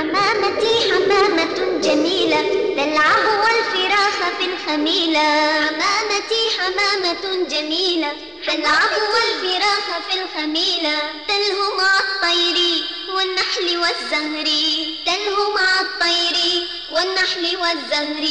حمامتي حمامة جميلة تلعب والفراخ في الخميلة حمامتي حمامة جميلة تلعب والفراخ في الخميلة تلهو مع الطير والنحل والزهر تلهو مع الطير والنحل والزهر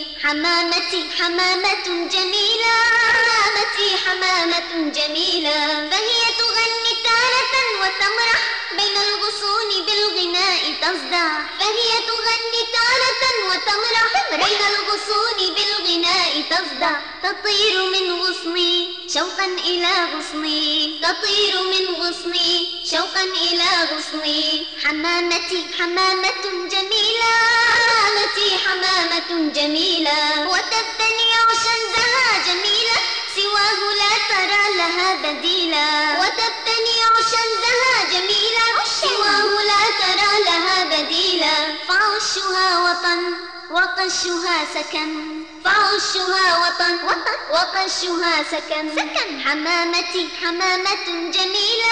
حمامتي حمامة جميلة حمامتي حمامة جميلة فهي تغني تارة وتمرح بين الغصون بالغناء تصدع فهي تغني تارة وتمرح بين الغصون بالغناء تصدع تطير من غصني شوقا إلى غصني تطير من غصني شوقا إلى غصني حمامتي حمامة جميلة حمامتي حمامة جميلة وتبتلع شنزها جميلة سواه لا ترى لها بديلا وتبتني شنزها جميلة سواه لا ترى لها بديلا فعشها وطن وقشها سكن فعشها وطن وقشها سكن سكن حمامتي حمامة جميلة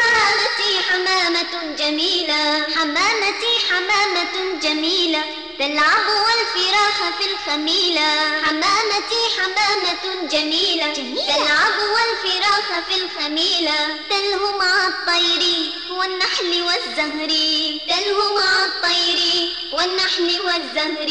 حمامتي حمامة جميلة حمامتي حمامة جميلة تلعب والفراخ في الخميلة حمامتي حمامة جميلة, جميلة. تلعب والفراخ في الخميلة تلهو مع الطير والنحل والزهر تلهو مع الطير والنحل والزهر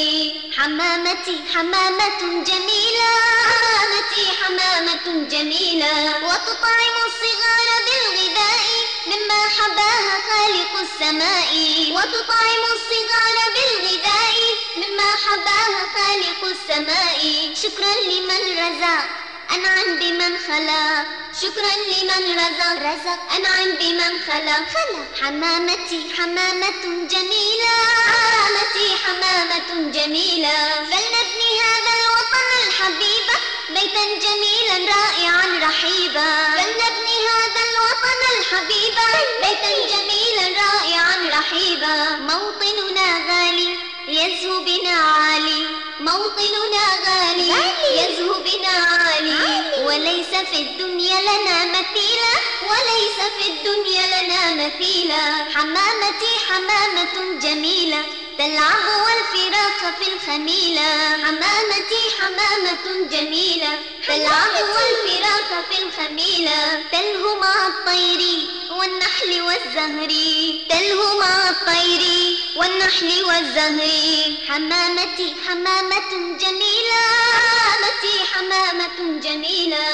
حمامتي حمامة جميلة حمامتي حمامة جميلة وتطعم الصغار بالغذاء مما حباها خالق السماء وتطعم الصغار بالغذاء مما حباها خالق السماء شكرا لمن رزق أنعم بمن خلق شكرا لمن رزق رزق أنعم بمن خلق خلق حمامتي حمامة جميلة حمامتي حمامة جميلة فلنبني هذا الوطن الحبيب بيتا جميلا رائعا رحيبا فلنبني هذا الوطن الحبيب بيتا جميلا رائعا رحيبا موطننا غالي يزهو بنا عالي موطننا غالي يزهو بنا عالي وليس في الدنيا لنا مثيلا وليس في الدنيا لنا مثيلا حمامتي حمامة جميلة تلعب والفراق في الخميلة حمامتي حمامة جميلة تلعب والفراق في الخميلة تلهو مع الطير والنحل والزهر تلهو مع الطير والنحل والزهر حمامتي حمامة جميلة حمامتي حمامة جميلة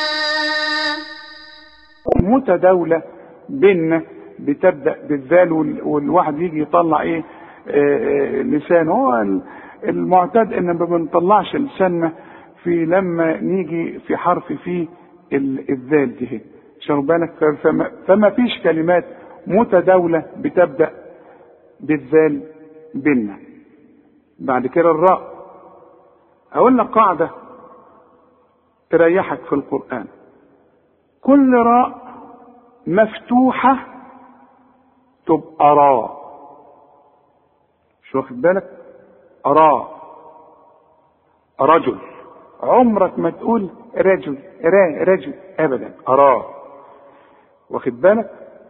متداولة بيننا بتبدأ بالذال وال- والواحد يجي يطلع ايه آه، آه، لسانه هو ال- المعتاد ان ما بنطلعش لساننا في لما نيجي في حرف فيه ال- الذال دي عشان بالك ف- فما, فما فيش كلمات متداولة بتبدأ بالذال بيننا بعد كده الراء اقول لك قاعدة تريحك في القرآن كل راء مفتوحة تبقى راء مش واخد بالك راء رجل عمرك ما تقول رجل را رجل ابدا اراه واخد بالك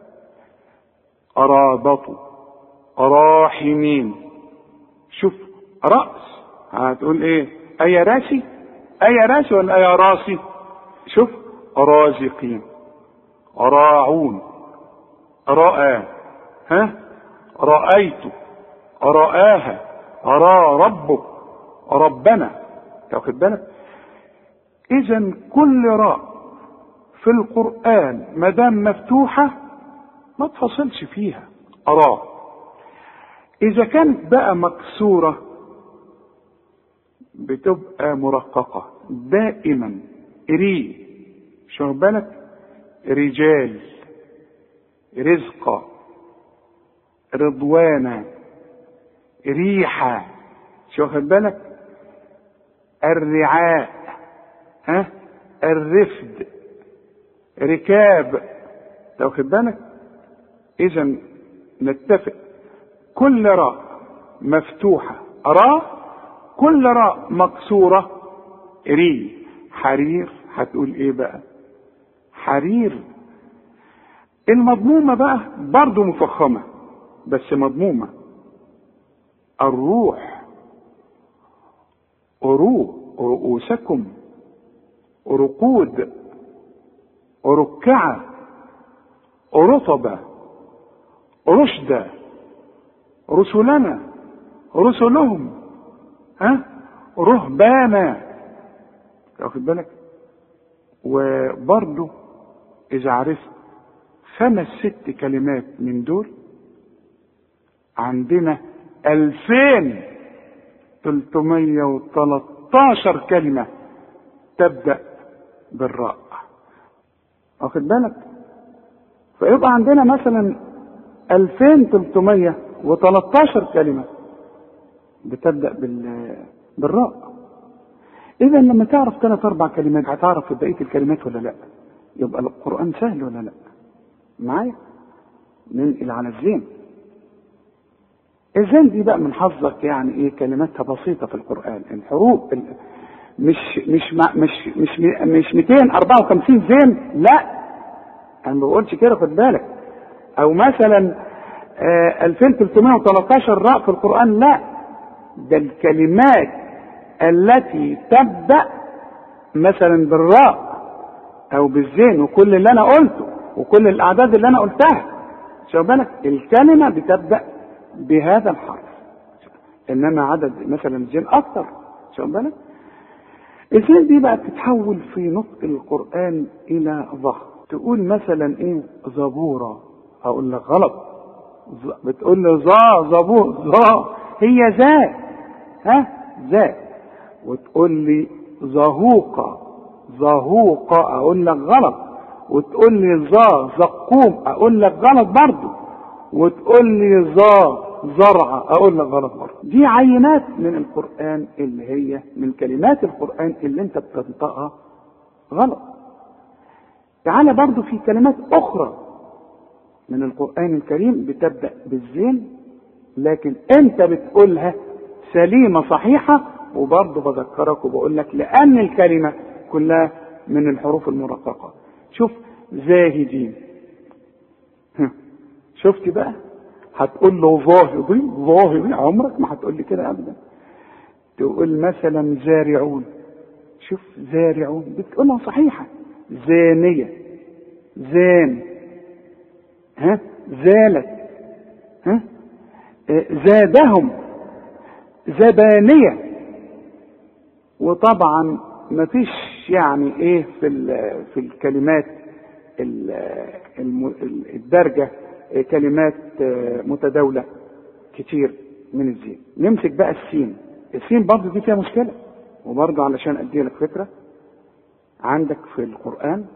ارابطوا راحمين شوف رأس هتقول ايه اي راسي اي راسي ولا اي راسي شوف رازقين راعون رأى ها رأيت رآها أرى ربك ربنا تاخد بالك إذا كل راء في القرآن ما دام مفتوحة ما تفصلش فيها أراه إذا كانت بقى مكسورة بتبقى مرققة دائما ري شو بالك رجال رزقا رضوانا ريحة شو واخد بالك الرعاء ها الرفد ركاب واخد بالك اذا نتفق كل راء مفتوحة راء كل راء مكسورة ري حرير هتقول ايه بقى حرير المضمومة بقى برضو مفخمة بس مضمومة الروح أرو رؤوسكم رقود ركعة رطبة رشدة رسلنا رسلهم ها رهبانا واخد بالك وبرضه إذا عرفت خمس ست كلمات من دول عندنا ألفين تلتمية وتلتاشر كلمة تبدأ بالراء واخد بالك فيبقى عندنا مثلا 2313 كلمة بتبدأ بال بالراء إذا لما تعرف ثلاث أربع كلمات هتعرف بقية الكلمات ولا لا؟ يبقى القرآن سهل ولا لا؟ معايا؟ ننقل على الزين. الزين دي بقى من حظك يعني إيه كلماتها بسيطة في القرآن، الحروف ال... مش مش مش مش مش 254 زين لا انا ما بقولش كده خد بالك او مثلا آه 2313 راء في القران لا ده الكلمات التي تبدا مثلا بالراء او بالزين وكل اللي انا قلته وكل الاعداد اللي انا قلتها شوف بالك الكلمه بتبدا بهذا الحرف انما عدد مثلا الزين اكثر شوف بالك الزين دي بقى بتتحول في نطق القران الى ظهر تقول مثلا ايه زبورة اقول لك غلط بتقول لي ظا زبور ظا هي ذا ها ذا وتقول لي زهوقة زهوقة اقول لك غلط وتقول لي ظا زقوم اقول لك غلط برضه وتقول لي ظا زرع اقول لك غلط برضه دي عينات من القرآن اللي هي من كلمات القرآن اللي انت بتنطقها غلط تعالى برضو في كلمات أخرى من القرآن الكريم بتبدأ بالزين لكن أنت بتقولها سليمة صحيحة وبرضه بذكرك وبقول لك لأن الكلمة كلها من الحروف المرققة شوف زاهدين شفت بقى هتقول له ظاهري ظاهري عمرك ما هتقول لي كده ابدا تقول مثلا زارعون شوف زارعون بتقولها صحيحه زانية زان ها زالت ها زادهم زبانية وطبعا ما فيش يعني ايه في في الكلمات الدرجة كلمات متداولة كتير من الزين نمسك بقى السين السين برضه دي فيها مشكلة وبرضه علشان ادي لك فكره عندك في القرآن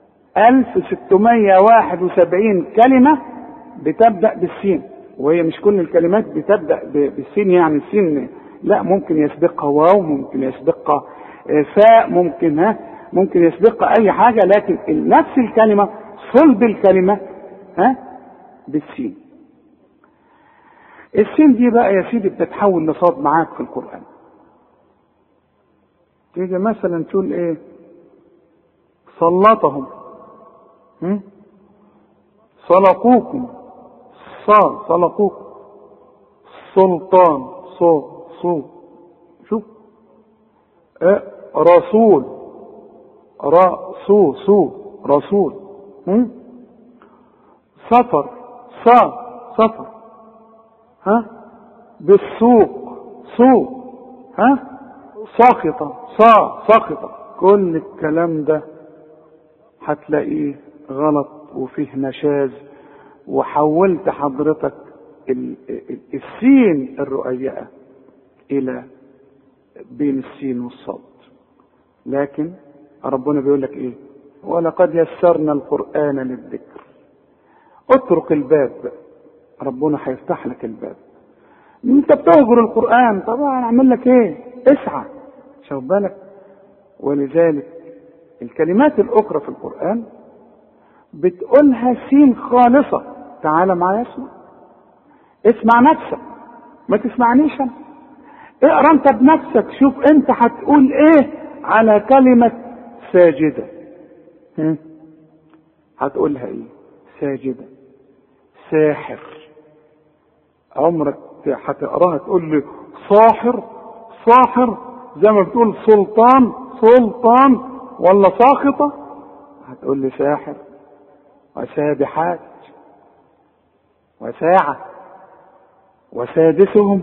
1671 كلمة بتبدأ بالسين وهي مش كل الكلمات بتبدأ بالسين يعني السين لا ممكن يسبقها واو ممكن يسبقها فاء ممكن ها ممكن يسبقها أي حاجة لكن نفس الكلمة صلب الكلمة ها بالسين السين دي بقى يا سيدي بتتحول لصاد معاك في القرآن تيجي مثلا تقول ايه سلطهم سلقوكم صار سلقوكم سلطان صو صو شوف اه رسول رسو سو رسول هم؟ سفر صا سفر ها بالسوق سوق ها ساخطة صا ساخطة كل الكلام ده هتلاقيه غلط وفيه نشاز وحولت حضرتك السين الرؤيئة إلى بين السين والصاد لكن ربنا بيقول لك إيه ولقد يسرنا القرآن للذكر اترك الباب ربنا هيفتح لك الباب انت بتهجر القرآن طبعا اعمل لك ايه اسعى شوف بالك ولذلك الكلمات الأخرى في القرآن بتقولها سين خالصة تعال معايا اسمع اسمع نفسك ما تسمعنيش انا اقرا انت بنفسك شوف انت هتقول ايه على كلمة ساجدة هم؟ هتقولها ايه ساجدة ساحر عمرك هتقراها تقول لي صاحر صاحر زي ما بتقول سلطان سلطان ولا ساخطة هتقول لي ساحر وسابحات وساعة وسادسهم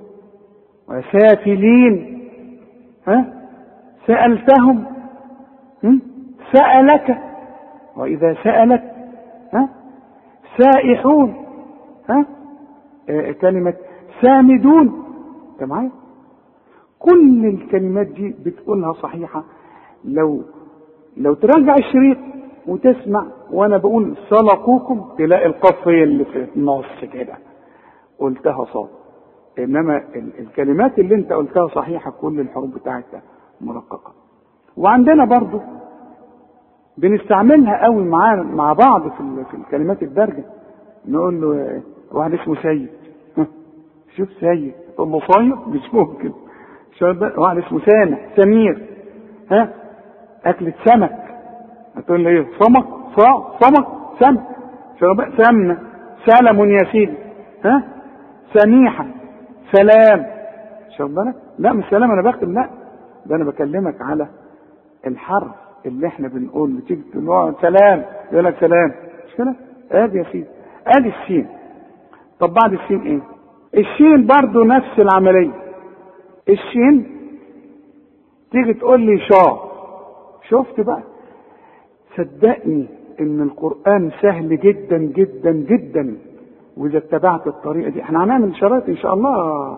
وسافلين ها سألتهم هم؟ سألك وإذا سألك ها سائحون ها آه كلمة سامدون انت معايا كل الكلمات دي بتقولها صحيحة لو لو تراجع الشريط وتسمع وانا بقول سلقوكم تلاقي القف هي اللي في النص كده قلتها صاد انما الكلمات اللي انت قلتها صحيحة كل الحروف بتاعتها مرققة وعندنا برضو بنستعملها قوي مع مع بعض في, في الكلمات الدارجة نقول له واحد اسمه سيد شوف سيد تقول له صاير مش ممكن واحد اسمه سامع سمير ها أكلة سمك هتقول له ايه سمك صا سمك سم سمنة سلم يا سيدي ها سميحة سلام شوف بالك لا مش سلام انا بكتب لا ده انا بكلمك على الحرف اللي احنا بنقول تيجي تقول سلام يقول لك سلام مش كده ادي يا سيدي ادي السين طب بعد السين ايه الشين برضو نفس العملية الشين تيجي تقول لي شا شفت بقى صدقني ان القرآن سهل جدا جدا جدا واذا اتبعت الطريقة دي احنا هنعمل شرايط ان شاء الله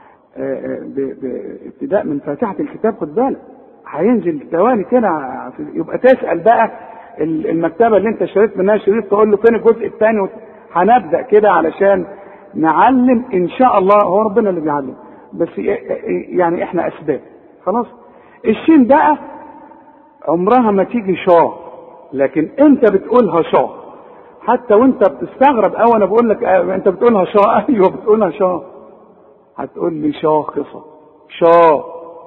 ابتداء من فاتحة الكتاب خد بالك هينزل ثواني كده يبقى تسأل بقى المكتبة اللي انت اشتريت منها شريط تقول له فين الجزء الثاني هنبدأ كده علشان نعلم ان شاء الله هو ربنا اللي بيعلم بس يعني احنا اسباب خلاص الشين بقى عمرها ما تيجي شا لكن انت بتقولها شا حتى وانت بتستغرب او انا بقول لك انت بتقولها شا ايوه بتقولها شا هتقول لي شاخصة شا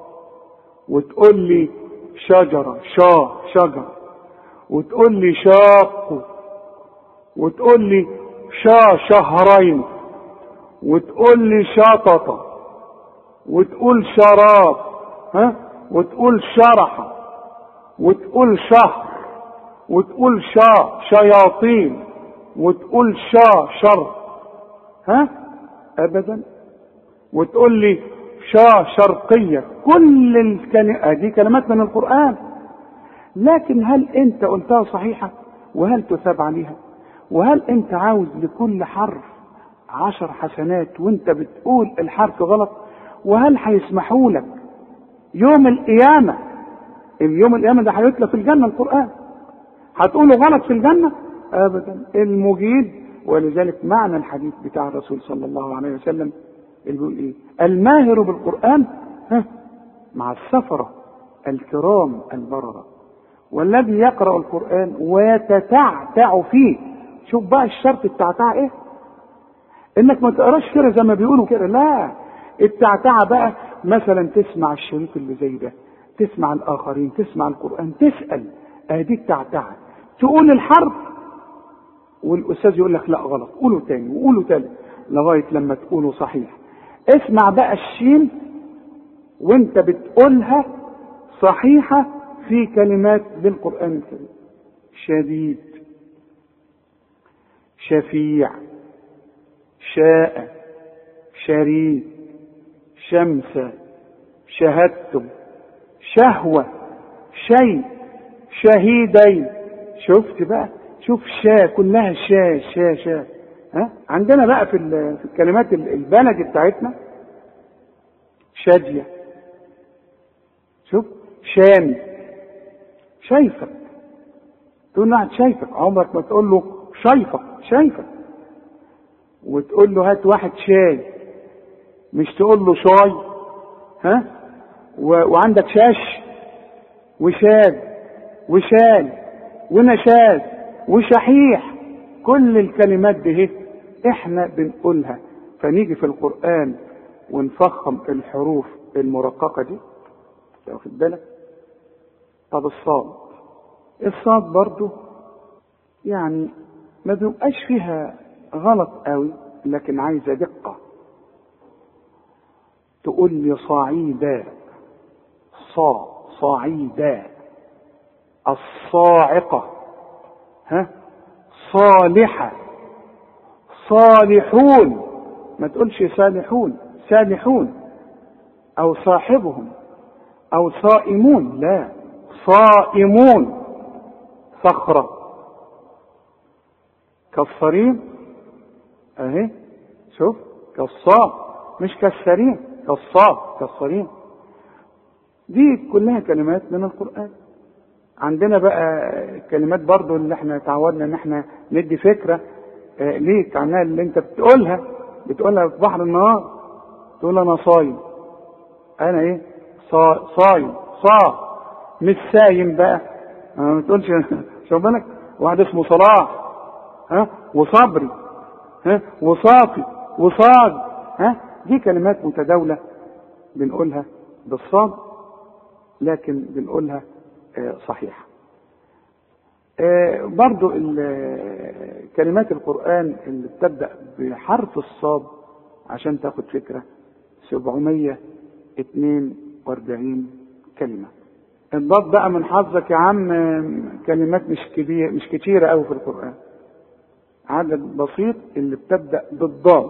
وتقول لي شجرة شا شجرة وتقول لي شاق وتقول لي شا شهرين وتقول لي شططة وتقول شراب ها وتقول شرحة وتقول شهر وتقول شا شياطين وتقول شا شر ها ابدا وتقول لي شا شرقية كل الكلمات دي كلمات من القرآن لكن هل انت قلتها صحيحة وهل تثاب عليها وهل انت عاوز لكل حرف عشر حسنات وانت بتقول الحرف غلط وهل هيسمحوا لك يوم القيامة اليوم القيامة ده هيتلى في الجنة القرآن هتقوله غلط في الجنة أبدا المجيد ولذلك معنى الحديث بتاع الرسول صلى الله عليه وسلم اللي بيقول ايه الماهر بالقرآن ها مع السفرة الكرام البررة والذي يقرأ القرآن ويتتعتع فيه شوف بقى الشرط التعتع ايه انك ما تقراش كده زي ما بيقولوا كده لا التعتعة بقى مثلا تسمع الشريط اللي زي ده تسمع الاخرين تسمع القرآن تسأل ادي التعتعة تقول الحرف والاستاذ يقول لك لا غلط قوله تاني وقوله تاني لغاية لما تقوله صحيح اسمع بقى الشين وانت بتقولها صحيحة في كلمات بالقرآن الكريم شديد شفيع شاء شريد شمس شهدتم شهوة شيء شهيدين شفت بقى شوف شا كلها شا شا شا ها عندنا بقى في, في الكلمات البلدي بتاعتنا شادية شوف شامي شايفك تقول له شايفك عمرك ما تقول له شايفك شايفك وتقول له هات واحد شاي مش تقول له شاي ها و... وعندك شاش وشاد وشال ونشاد وشحيح كل الكلمات دي هي احنا بنقولها فنيجي في القرآن ونفخم الحروف المرققة دي واخد بالك طب الصاد الصاد برضو يعني ما بيبقاش فيها غلط قوي لكن عايزة دقة تقول لي صعيدا صا صعيدا الصاعقة ها صالحة صالحون ما تقولش صالحون صالحون أو صاحبهم أو صائمون لا صائمون صخرة كالصريم أهي شوف كالصاد مش كالسريم كالصاد كالصريم دي كلها كلمات من القرآن عندنا بقى كلمات برضو اللي احنا تعودنا ان احنا ندي فكرة اه ليك عنها اللي انت بتقولها بتقولها في بحر النهار تقول انا صايم انا ايه صا صايم صا مش سايم بقى ما تقولش شوف بالك واحد اسمه صلاح ها وصبري ها وصافي وصاد ها دي كلمات متداولة بنقولها بالصاد لكن بنقولها آه صحيحة آه برضو كلمات القرآن اللي بتبدأ بحرف الصاد عشان تاخد فكرة 742 كلمة الضاد بقى من حظك يا عم كلمات مش كبير مش كتيرة قوي في القرآن عدد بسيط اللي بتبدأ بالضاد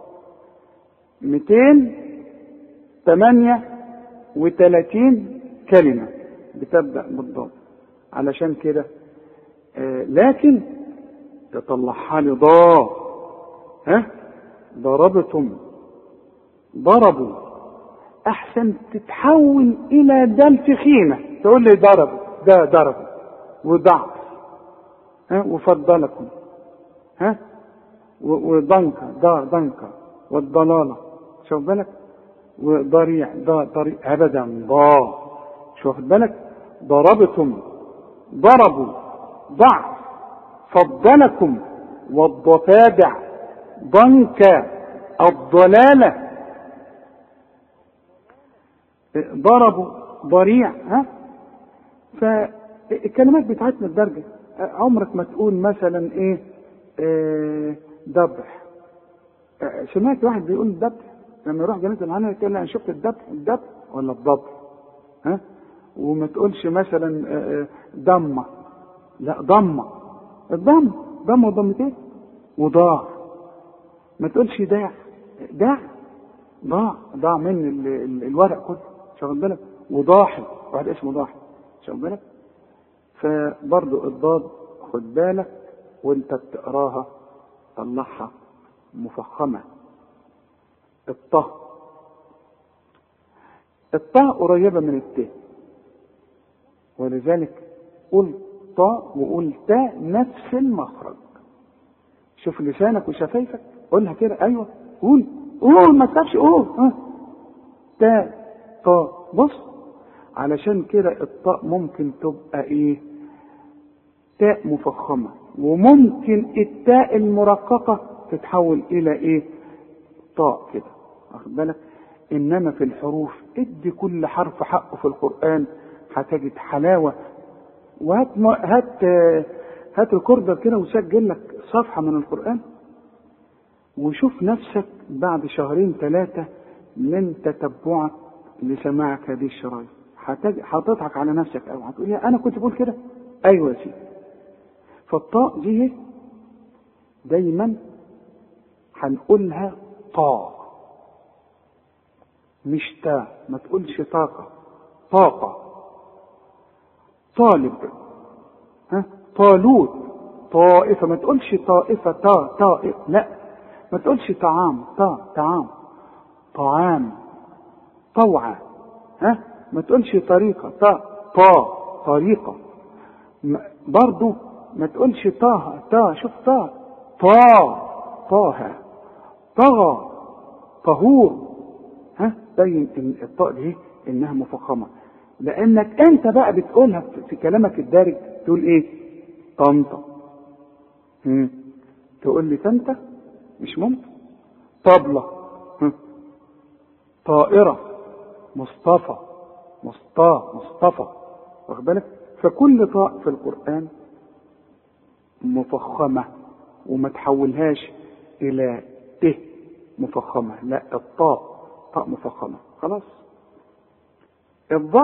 238 كلمة بتبدأ بالضاد علشان كده آه لكن تطلعها لي ضاد ها ضربتم ضربوا احسن تتحول الى دال تخينه تقول لي ضرب ده ضرب وضعف ها وفضلكم ها وضنكة دار ضنكة والضلالة شوف بالك وضريع ضا طريق ابدا ضا شوف بالك ضربتم ضربوا ضعف فضلكم والضفادع ضنك الضلالة ضربوا ضريع ها فالكلمات بتاعتنا الدرجة عمرك ما تقول مثلا ايه آه ذبح آه سمعت واحد بيقول ذبح لما يروح جنازة العنى يقول انا شفت الذبح الذبح ولا الضبح ها وما تقولش مثلا آه ضمة لا ضمة الضم ضمة وضمتين وضاع ما تقولش داع داع ضاع ضاع من ال ال الورق كله شغل بالك وضاحي واحد اسمه ضاحي شغل بالك فبرضو الضاد خد بالك وانت بتقراها طلعها مفخمة الطه الطاء قريبة من الت ولذلك قل طاء وقول تاء نفس المخرج شوف لسانك وشفايفك قولها كده ايوه قول قول ما تخافش قول ها تاء طاء بص علشان كده الطاء ممكن تبقى ايه تاء مفخمة وممكن التاء المرققة تتحول الى ايه طاء كده واخد بالك انما في الحروف ادي كل حرف حقه في القرآن هتجد حلاوة وهات هات هات الكوردر كده وسجل لك صفحة من القرآن وشوف نفسك بعد شهرين ثلاثة من تتبعك لسماعك هذه الشرايط هتضحك على نفسك او هتقول يا انا كنت بقول كده ايوه يا سيدي فالطاء دي دايما هنقولها طاء مش تاء ما تقولش طاقة طاقة طالب ها طالوت طائفة ما تقولش طائفة تا طائف لا ما تقولش طعام طا طعام طعام طوعة ها ما تقولش طريقة طا طا طريقة برضو ما تقولش طه تا شوف طا طا طه طغى طهور ها بين ان الطاء دي انها مفخمه لانك انت بقى بتقولها في كلامك الدارج تقول ايه طنطا تقول لي تنتا مش ممكن طبلة طائرة مصطفى مصطا مصطفى واخد بالك فكل طاء في القرآن مفخمة وما تحولهاش إلى الت مفخمة لا الطاء طاء مفخمة خلاص الضه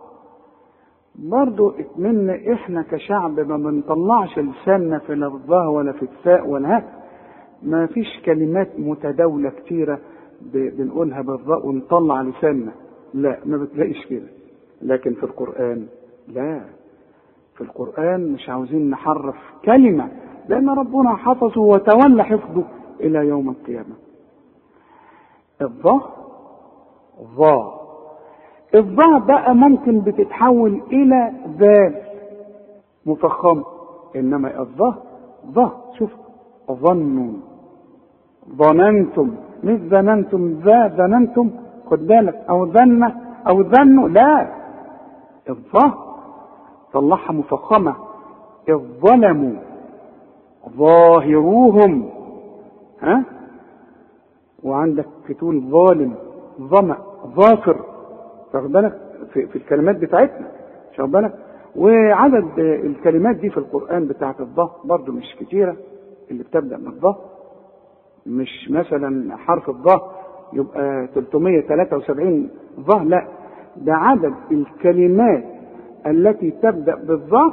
برضو اتمنى احنا كشعب ما بنطلعش لساننا في الضه ولا في الثاء ولا هات ما فيش كلمات متداولة كتيرة بنقولها بالضاء ونطلع لساننا لا ما بتلاقيش كده لكن في القرآن لا في القرآن مش عاوزين نحرف كلمة لأن ربنا حفظه وتولى حفظه إلى يوم القيامة الضاء ضاء الضاء بقى ممكن بتتحول إلى ذال مفخمة إنما الضاء ضاء شوف ظنوا ظننتم مش ظننتم ذا ظننتم خد بالك أو ظن أو ظنوا لا الضاء طلعها مفخمة إذ ظلموا ظاهروهم ها وعندك تقول ظالم ظمأ ظافر واخد بالك في, في الكلمات بتاعتنا واخد بالك وعدد الكلمات دي في القرآن بتاعت الضه برضو مش كتيرة اللي بتبدأ من الضه مش مثلا حرف الضه يبقى 373 ضه لا ده عدد الكلمات التي تبدأ بالضه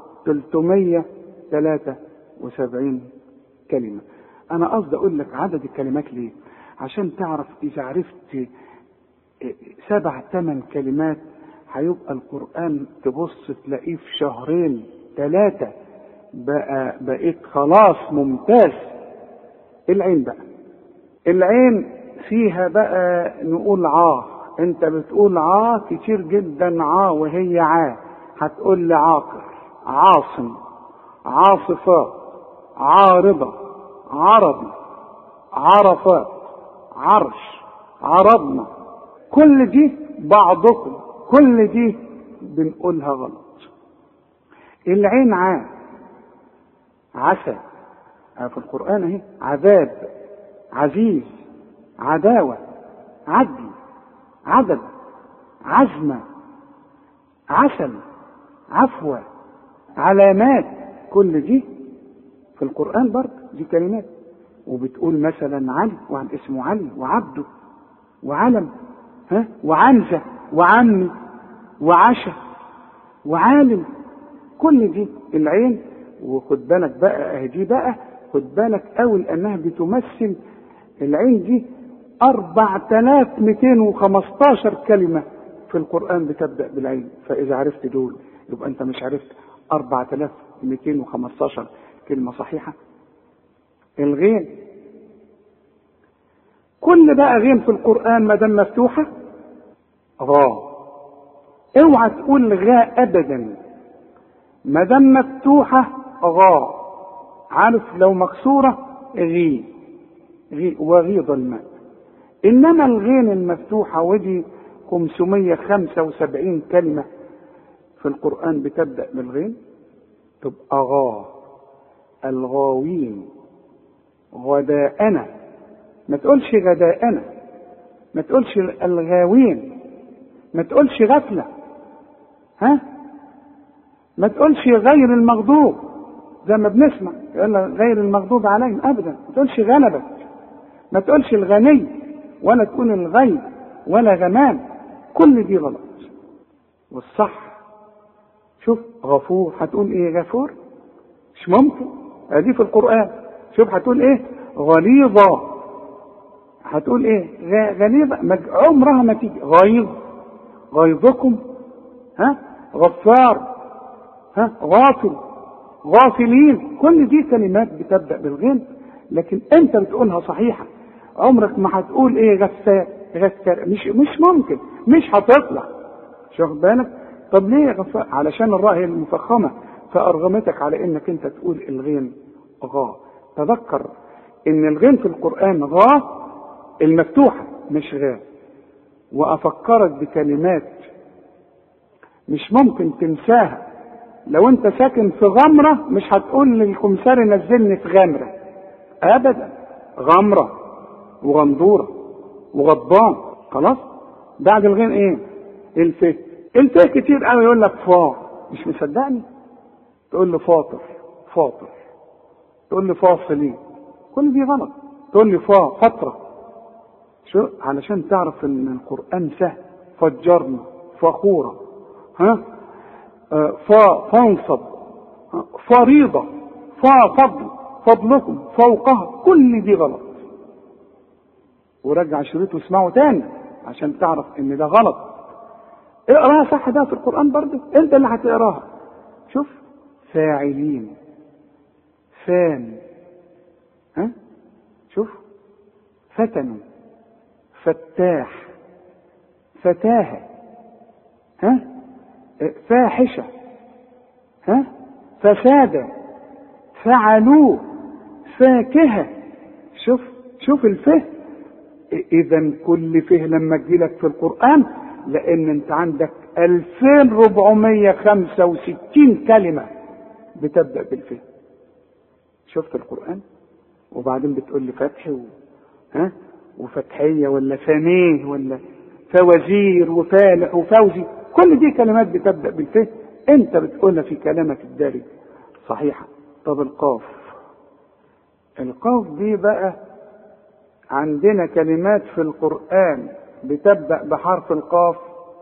373 كلمة أنا قصدي أقول لك عدد الكلمات ليه؟ عشان تعرف إذا عرفت سبع ثمان كلمات هيبقى القرآن تبص تلاقيه في شهرين ثلاثة بقى بقيت خلاص ممتاز العين بقى العين فيها بقى نقول عاه انت بتقول عاه كتير جدا عاه وهي عاه هتقول لي عاقر عاصم عاصفات عارضة عربي عرفات عرش عرضنا كل دي بعضكم كل دي بنقولها غلط العين عا عسى في القرآن اهي عذاب عزيز عداوة عدل عدد عزمة عسل عفوة علامات كل دي في القرآن برضه دي كلمات وبتقول مثلا علي وعن اسمه علي وعبده وعلم ها وعنزة وعمي وعشا وعالم كل دي العين وخد بالك بقى اهي دي بقى خد بالك قوي لانها بتمثل العين دي 4215 كلمة في القرآن بتبدأ بالعين فإذا عرفت دول يبقى أنت مش عرفت 4215 كلمة صحيحة الغين كل بقى غين في القرآن ما دام مفتوحة غا اوعى تقول غاء ابدا ما دام مفتوحة غا عارف لو مكسورة غي غي وغيض الماء انما الغين المفتوحة ودي 575 كلمة في القرآن بتبدأ بالغين تبقى غا الغاوين غداءنا ما تقولش غداءنا ما تقولش الغاوين ما تقولش غفلة ها ما تقولش غير المغضوب زي ما بنسمع يقول لك غير المغضوب عليهم ابدا ما تقولش غلبت ما تقولش الغني ولا تقول الغيب ولا غمام كل دي غلط والصح شوف غفور هتقول ايه غفور مش ممكن ادي في القران شوف هتقول ايه غليظه هتقول ايه غليظه عمرها ما تيجي غيظ غيظكم ها غفار ها غافل غافلين كل دي كلمات بتبدا بالغين لكن انت بتقولها صحيحه عمرك ما هتقول ايه غسال غسال مش مش ممكن مش هتطلع مش واخد بالك طب ليه غفار علشان الراء هي المفخمه فارغمتك على انك انت تقول الغين غا تذكر ان الغين في القران غا المفتوحه مش غا وافكرك بكلمات مش ممكن تنساها لو انت ساكن في غمرة مش هتقول للكمساري نزلني في غمرة ابدا غمرة وغندورة وغضبان خلاص بعد الغين ايه الف الف كتير قوي يقول لك فا مش مصدقني تقول له فاطر فاطر تقول له فاصلين كل دي غلط تقول لي فا فترة شو علشان تعرف ان القرآن سهل فجرنا فخورة ها آه، فا فانصب ها؟ فريضة فا فضل فضلكم فوقها كل دي غلط ورجع شريط واسمعه تاني عشان تعرف ان ده غلط اقراها صح ده في القرآن برضه انت اللي هتقراها شوف فاعلين فان ها شوف فتنوا فتاح فتاهة ها فاحشة ها فسادة فعلوه فاكهة شوف شوف الفه اذا كل فه لما تجيلك في القرآن لان انت عندك 2465 كلمة بتبدأ بالفه شفت القرآن وبعدين بتقول لي فتح و... ها وفتحية ولا فانيه ولا فوزير وفالح وفوزي كل دي كلمات بتبدأ بالفه انت بتقولها في كلامك الدارج صحيحة طب القاف القاف دي بقى عندنا كلمات في القرآن بتبدأ بحرف القاف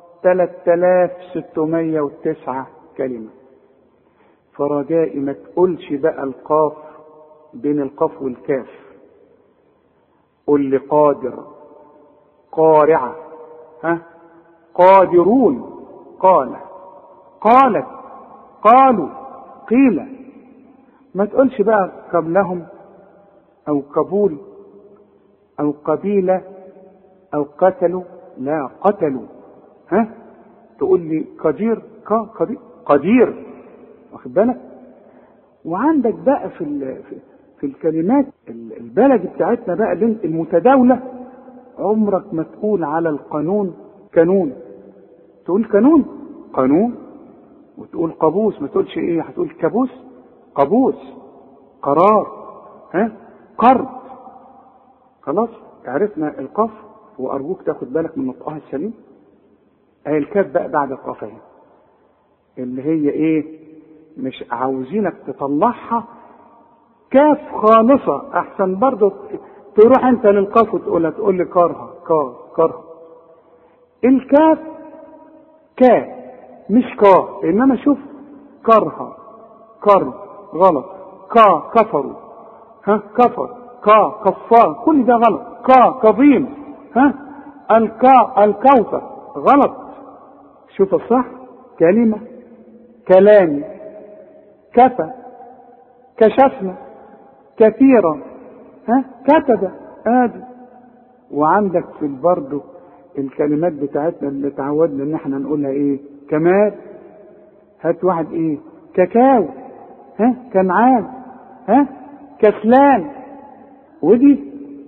3609 كلمة فرجائي ما تقولش بقى القاف بين القاف والكاف قل لي قادر قارعة ها قادرون قال قالت قالوا قيل ما تقولش بقى قبلهم او قبول او قبيلة او قتلوا لا قتلوا ها تقول لي قدير قدير قدير واخد بالك وعندك بقى في ال- في- في الكلمات ال- البلد بتاعتنا بقى اللي انت- المتداولة عمرك ما تقول على القانون كانون تقول كانون قانون وتقول قابوس ما تقولش ايه هتقول كابوس قابوس قرار ها قرض خلاص عرفنا القاف وارجوك تاخد بالك من نطقها السليم اهي الكاف بقى بعد القاف اهي اللي هي ايه مش عاوزينك تطلعها كاف خالصة احسن برضو تروح انت للقاف وتقولها تقول لي كارها كا كارها الكاف كا مش كا انما شوف كرها كر غلط كا كفروا ها كفر كا كفار كل ده غلط كا كظيم ها الكا الكوثر غلط شوف الصح كلمة كلامي كفى كشفنا كثيرا ها كتب ادي وعندك في البرضه الكلمات بتاعتنا اللي تعودنا ان احنا نقولها ايه كمال هات واحد ايه كاكاو ها كنعان ها كسلان ودي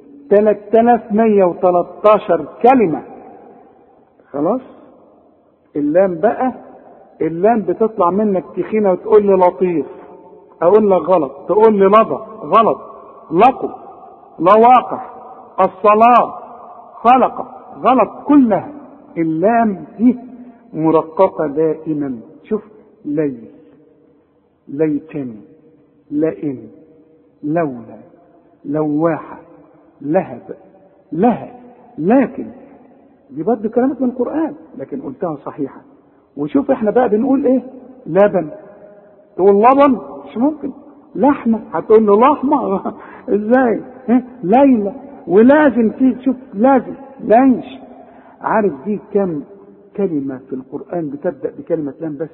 3113 كلمة خلاص اللام بقى اللام بتطلع منك تخينة وتقول لي لطيف اقول لك غلط تقول لي لضى غلط لقوا لواقع الصلاة خلق غلط كلها اللام دي مرققة دائما شوف ليل ليتن لئن لولا لواحة لهب لها لكن دي برضه كلمات من القرآن لكن قلتها صحيحة وشوف احنا بقى بنقول ايه لبن تقول لبن مش ممكن لحمة هتقول له لحمة ازاي ها؟ ليلى ولازم تيجي تشوف لازم لانش عارف دي كم كلمة في القرآن بتبدأ بكلمة لام بس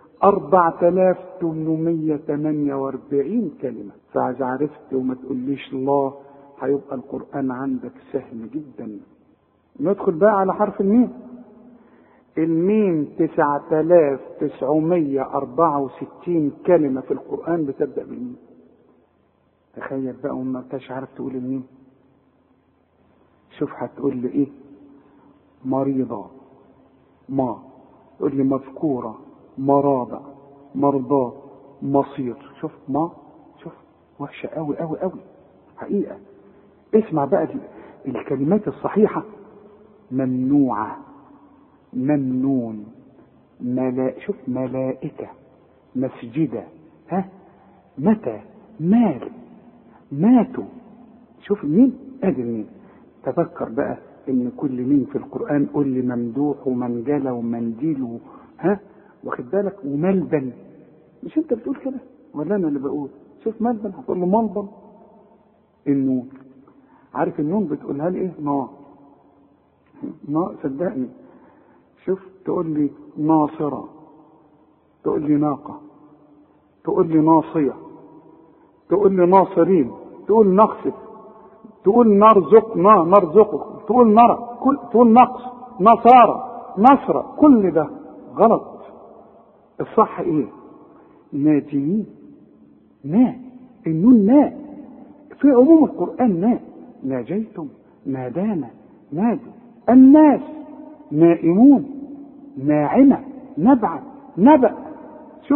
4848 كلمة فإذا عرفت وما تقوليش الله هيبقى القرآن عندك سهل جدا ندخل بقى على حرف الميم الميم 9964 كلمة في القرآن بتبدأ بالميم تخيل بقى وما انتش عارف تقول الميم شوف هتقول لي ايه مريضة ما تقول لي مذكورة مرابع مرضاة مصير شوف ما شوف وحشة قوي قوي قوي حقيقة اسمع بقى ال- الكلمات الصحيحة ممنوعة ممنون ملا شوف ملائكة مسجدة ها متى مال ماتوا شوف الميم ادي الميم تذكر بقى ان كل ميم في القران قول لي ممدوح ومنجله ومنديل و... ها واخد بالك وملبن مش انت بتقول كده ولا انا اللي بقول شوف ملبن هتقول له ملبن النون عارف النون بتقولها لي ايه نا نا صدقني شوف تقول لي ناصره تقول لي ناقه تقول لي ناصيه تقول لي ناصرين تقول نقصف تقول نرزقنا نرزقكم تقول نرى كل تقول نقص نصارى نصر كل ده غلط الصح ايه ناجيين نا النون نا في عموم القرآن نا ناجيتم نادانا نادي الناس نائمون ناعمة نبعث نبأ شوف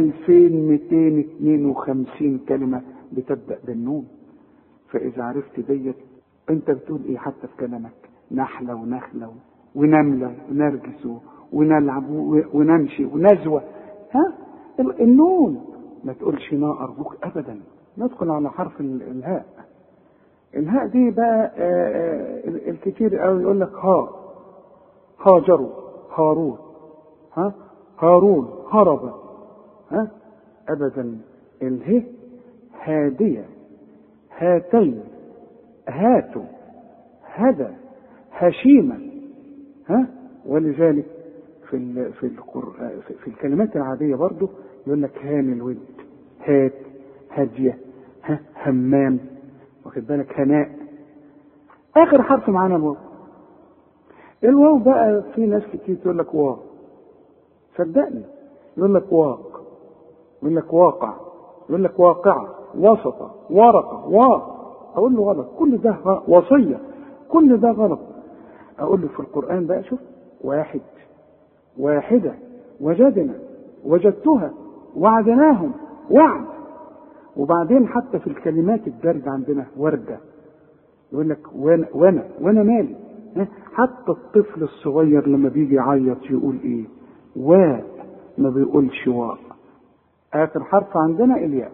2252 كلمة بتبدأ بالنون فإذا عرفت ديت أنت بتقول إيه حتى في كلامك نحلة ونخلة ونملة ونرجس ونلعب ونمشي ونزوة ها النون ما تقولش نا أرجوك أبدا ندخل على حرف الهاء الهاء دي بقى الكتير قوي يقول لك ها هاجروا هارون ها هارون هرب ها ابدا اله هاديه هاتين هاتوا هدى هشيمه ها ولذلك في ال في القرآن في الكلمات العاديه برضه يقول لك هان الود هات هاديه ها همام واخد بالك هناء اخر حرف معانا الواو الواو بقى في ناس كتير تقول لك واو صدقني يقول لك واق يقول لك واقع يقول لك واقعة وسطة ورقة وا أقول له غلط كل ده وصية كل ده غلط أقول له في القرآن بقى شوف واحد واحدة وجدنا وجدتها وعدناهم وعد وبعدين حتى في الكلمات الدارجة عندنا وردة يقول لك وانا وانا وانا مالي حتى الطفل الصغير لما بيجي يعيط يقول ايه واء ما بيقولش واء اخر حرف عندنا الياء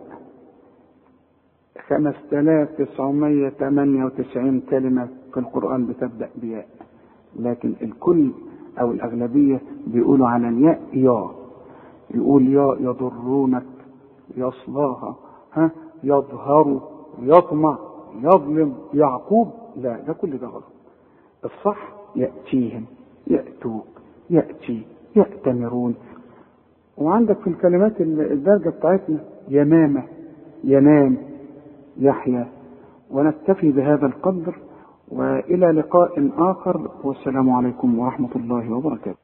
5998 كلمة في القرآن بتبدأ بياء لكن الكل أو الأغلبية بيقولوا على الياء يا يقول يا يضرونك يصلاها ها يظهر يطمع يظلم يعقوب لا ده كل ده غلط الصح يأتيهم يأتوك يأتي يأتمرون وعندك في الكلمات الدرجة بتاعتنا يمامة ينام يحيى ونكتفي بهذا القدر وإلى لقاء آخر والسلام عليكم ورحمة الله وبركاته